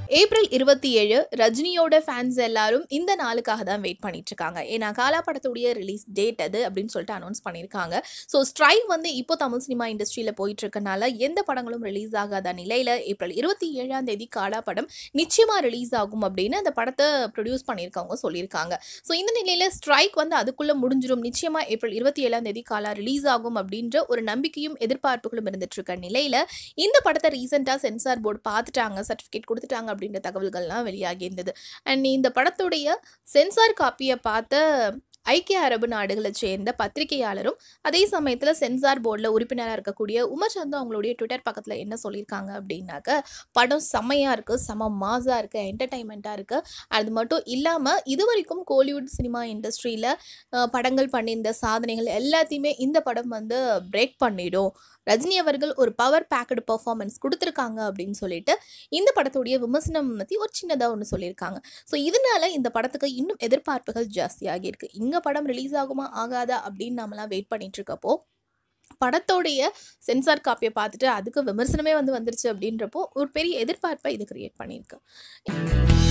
April இருபத்தி ஏழு ரஜினியோட ஃபேன்ஸ் எல்லாரும் இந்த நாளுக்காக தான் வெயிட் பண்ணிட்டு இருக்காங்க ஏன்னா காலா படத்துடைய ரிலீஸ் டேட் அது அப்படின்னு சொல்லிட்டு அனௌன்ஸ் பண்ணியிருக்காங்க ஸோ ஸ்ட்ரைக் வந்து இப்போ தமிழ் சினிமா இண்டஸ்ட்ரியில் போயிட்டு இருக்கனால எந்த படங்களும் ரிலீஸ் ஆகாத நிலையில் ஏப்ரல் இருபத்தி ஏழாம் தேதி காலா படம் நிச்சயமாக ரிலீஸ் ஆகும் அப்படின்னு அந்த படத்தை ப்ரொடியூஸ் பண்ணியிருக்கவங்க சொல்லியிருக்காங்க ஸோ இந்த நிலையில் ஸ்ட்ரைக் வந்து அதுக்குள்ளே முடிஞ்சிடும் நிச்சயமாக ஏப்ரல் இருபத்தி ஏழாம் தேதி காலா ரிலீஸ் ஆகும் அப்படின்ற ஒரு நம்பிக்கையும் எதிர்பார்ப்புகளும் இருந்துட்டு இருக்க நிலையில் இந்த படத்தை ரீசெண்டாக சென்சார் போர்டு பார்த்துட்டாங்க சர்டிஃபிகேட் கொடுத்துட்டாங்க அப்படின்ற தகவல்கள்லாம் வெளியாகி இருந்தது அண்ட் இந்த படத்துடைய சென்சார் காப்பியை பார்த்த ஐக்கிய அரபு நாடுகளை சேர்ந்த பத்திரிகையாளரும் அதே சமயத்தில் சென்சார் போர்டில் உறுப்பினராக இருக்கக்கூடிய உமர் சந்து அவங்களுடைய ட்விட்டர் பக்கத்தில் என்ன சொல்லியிருக்காங்க அப்படின்னாக்க படம் செம்மையாக இருக்குது செம மாஸாக இருக்குது என்டர்டைன்மெண்ட்டாக இருக்குது அது மட்டும் இல்லாமல் இது வரைக்கும் கோலிவுட் சினிமா இண்டஸ்ட்ரியில் படங்கள் பண்ணியிருந்த சாதனைகள் எல்லாத்தையுமே இந்த படம் வந்து பிரேக் பண்ணிடும் ரஜினி அவர்கள் ஒரு பவர் பேக்கடு பர்ஃபார்மன்ஸ் கொடுத்துருக்காங்க அப்படின்னு சொல்லிட்டு இந்த படத்துடைய விமர்சனம் பற்றி ஒரு சின்னதாக ஒன்று சொல்லியிருக்காங்க ஸோ இதனால இந்த படத்துக்கு இன்னும் எதிர்பார்ப்புகள் ஜாஸ்தியாகி இருக்கு இங்கே படம் ரிலீஸ் ஆகுமா ஆகாதா அப்படின்னு நாமெல்லாம் வெயிட் பண்ணிட்டு இருக்கப்போ படத்தோடைய சென்சார் காப்பியை பார்த்துட்டு அதுக்கு விமர்சனமே வந்து வந்துருச்சு அப்படின்றப்போ ஒரு பெரிய எதிர்பார்ப்பை இது கிரியேட் பண்ணியிருக்கு